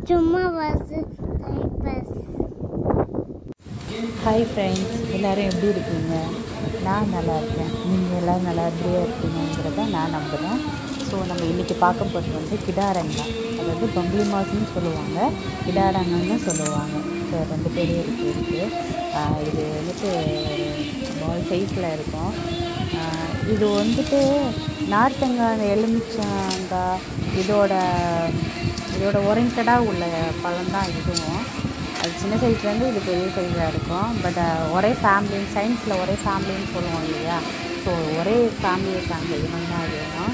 சும்மா bus time boss hi friends எல்லோரும் எப்படி இருக்கீங்க நான் நல்லா இருக்கேன் நீங்கள் எல்லோரும் நல்லா அப்படியே இருக்கீங்கிறத நான் நம்புகிறேன் ஸோ நம்ம இன்றைக்கி பார்க்க போகிறது வந்து கிடாரங்கா அதாவது பங்குளி மாசுன்னு சொல்லுவாங்க கிடாரங்கன்னு சொல்லுவாங்க ஸோ ரெண்டு பேரும் இருக்குது இருக்குது ஆஹ் இது வந்துட்டு பால் சைஸில் இருக்கும் ஆஹ் இது வந்துட்டு நார்த்தங்காய் அந்த எலுமிச்சங்காய் இதோட இதோட ஒரிண்டடாக உள்ள பழம் தான் இதுவும் அது சின்ன சைஸ்லேருந்து இது பெரிய சைஸாக இருக்கும் பட் ஒரே ஃபேமிலி சயின்ஸில் ஒரே ஃபேமிலின்னு சொல்லுவோம் இல்லையா ஸோ ஒரே ஃபேமிலியை சார்ந்த இனம் தான் இதுவும்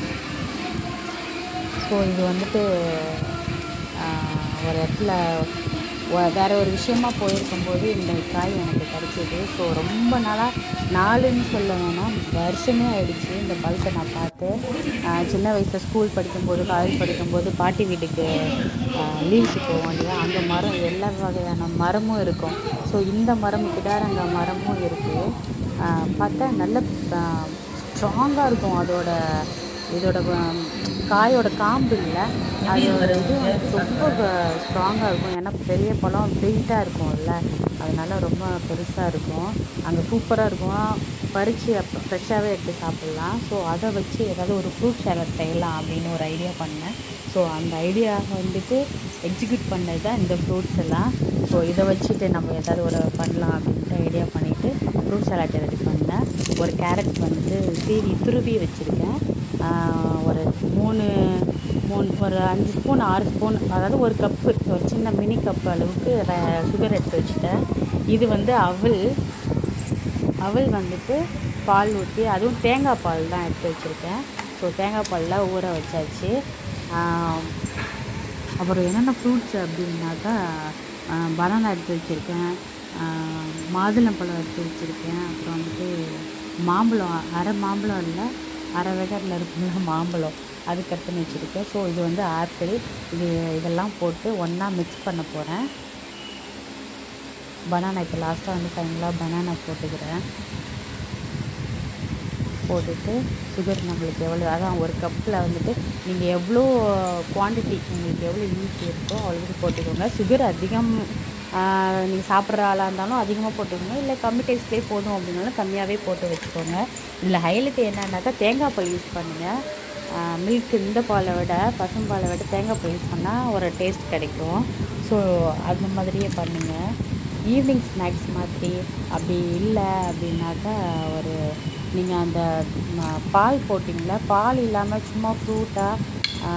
ஸோ இது வந்துட்டு ஆஹ், ஒரு இடத்துல ஒ- வேற ஒரு விஷயமா போயிருக்கும்போது இந்த காய் எனக்கு கிடச்சிது ஸோ ரொம்ப நாளாக நாலுன்னு சொல்ல வேணாம் வருஷமே ஆயிடுச்சு இந்த பல்கை நான் பார்த்து ஆஹ், சின்ன வயசில் ஸ்கூல் படிக்கும்போது காலேஜ் படிக்கும்போது பாட்டி வீட்டுக்கு லீவுக்கு போவோம் இல்லையா அங்கே மரம் எல்லா வகையான மரமும் இருக்கும் ஸோ இந்த மரம் கிடாரங்க மரமும் இருக்குது பார்த்தா நல்ல ஸ்ட்ராங்காக இருக்கும் அதோட இதோட ஆஹ், காயோட காம்பு இல்லை அதோட இது வந்து ரொம்ப ஸ்ட்ராங்காக இருக்கும் ஏன்னா பெரிய பழம் வெயிட்டாக இருக்கும்ல அதனால ரொம்ப பெருசாக இருக்கும் அங்கே சூப்பராக இருக்கும் பறித்து அப்போ ஃப்ரெஷ்ஷாகவே எடுத்து சாப்பிட்லாம் ஸோ அதை வச்சு ஏதாவது ஒரு ஃப்ரூட் சேலட் செய்யலாம் அப்படின்னு ஒரு ஐடியா பண்ணேன் ஸோ அந்த ஐடியா வந்துட்டு எக்ஸிக்யூட் பண்ணது தான் இந்த ஃப்ரூட்ஸ் எல்லாம் ஸோ இதை வச்சுட்டு நம்ம ஏதாவது ஒரு பண்ணலாம் அப்படின்ட்டு ஐடியா பண்ணிவிட்டு ஃப்ரூட் சலாட் ரெடி பண்ணேன் ஒரு கேரட் வந்துட்டு சீவி துருவி வச்சுருக்கேன் ஆஹ் ஒரு மூணு மூணு ஒரு அஞ்சு ஸ்பூன் ஆறு ஸ்பூன் அதாவது ஒரு கப்பு ஒரு சின்ன மினி கப் அளவுக்கு சுகர் எடுத்து வச்சுட்டேன் இது வந்து அவல் அவல் வந்துட்டு பால் ஊற்றி அதுவும் தேங்காய் பால் தான் எடுத்து வச்சுருக்கேன் ஸோ தேங்காய் பாலில் ஊற வச்சாச்சு ஆஹ் அப்புறம் என்னென்ன ஃப்ரூட்ஸ் அப்படின்னாக்கா பனானா எடுத்து வச்சுருக்கேன் மாதுளம்பழம் எடுத்து வச்சுருக்கேன் அப்புறம் வந்துட்டு மாம்பழம் அரை மாம்பழம் இல்லை அரை வெகரில் இருக்குல்ல மாம்பழம் அது கட் பண்ணி வச்சுருக்கேன் ஸோ இது வந்து ஆப்பிள் இது இதெல்லாம் போட்டு ஒன்றா மிக்ஸ் பண்ண போகிறேன் பனானா இப்போ லாஸ்ட்டாக வந்து ஃபைனலாக பனானா போட்டுக்கிறேன் போட்டுட்டு சுகர் நம்மளுக்கு எவ்வளோ அதான் ஒரு கப்பில் வந்துட்டு நீங்கள் எவ்வளோ குவாண்டிட்டி உங்களுக்கு எவ்வளோ யூஸ் இருக்கோ அவ்வளோக்கு போட்டுக்கோங்க சுகர் அதிகம் நீங்கள் சாப்பிட்ற ஆளாக இருந்தாலும் அதிகமாக போட்டுக்கோங்க இல்லை கம்மி டேஸ்ட்லேயே போதும் அப்படின்னாலும் கம்மியாகவே போட்டு வச்சுக்கோங்க இதில் ஹைலைட் என்னன்னாக்கா தேங்காய் பால் யூஸ் பண்ணுங்கள் மில்க் இந்த பாலை விட பசும்பாலை விட தேங்காய் பால் யூஸ் பண்ணால் ஒரு டேஸ்ட் கிடைக்கும் ஸோ அந்த மாதிரியே பண்ணுங்கள் ஈவினிங் ஸ்நாக்ஸ் மாதிரி அப்படி இல்லை அப்படின்னாக்கா ஒரு நீங்கள் அந்த ம, பால் போட்டிங்களா பால் இல்லாமல் சும்மா ஃப்ரூட்டாக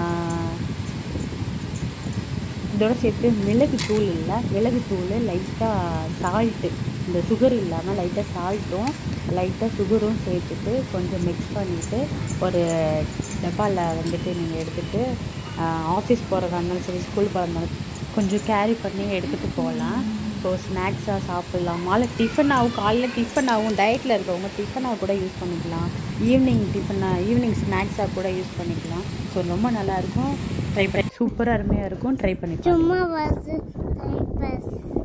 இதோட சேர்த்து மிளகு தூள் இல்லை மிளகு தூள் லைட்டாக சால்ட்டு இந்த சுகர் இல்லாமல் லைட்டாக சால்ட்டும் லைட்டாக சுகரும் சேர்த்துட்டு கொஞ்சம் மிக்ஸ் பண்ணிவிட்டு ஒரு டப்பாவில் வந்துட்டு நீங்கள் எடுத்துகிட்டு ஆஃபீஸ் போகிறதா இருந்தாலும் சரி ஸ்கூல் போகிறதா இருந்தாலும் கொஞ்சம் கேரி பண்ணி எடுத்துகிட்டு போகலாம் ஸோ ஸ்நாக்ஸாக சாப்பிட்லாம் மாலை டிஃபனாகவும் காலையில் டிஃபனாகவும் டயட்டில் இருக்கவங்க டிஃபனாக கூட யூஸ் பண்ணிக்கலாம் ஈவினிங் டிஃபனாக ஈவினிங் ஸ்நாக்ஸாக கூட யூஸ் பண்ணிக்கலாம் ஸோ ரொம்ப நல்லாயிருக்கும் ட்ரை பண்ணி சூப்பராக அருமையாக இருக்கும் ட்ரை பண்ணி பாருங்க. சும்மா பஸ் டைம் பாஸ்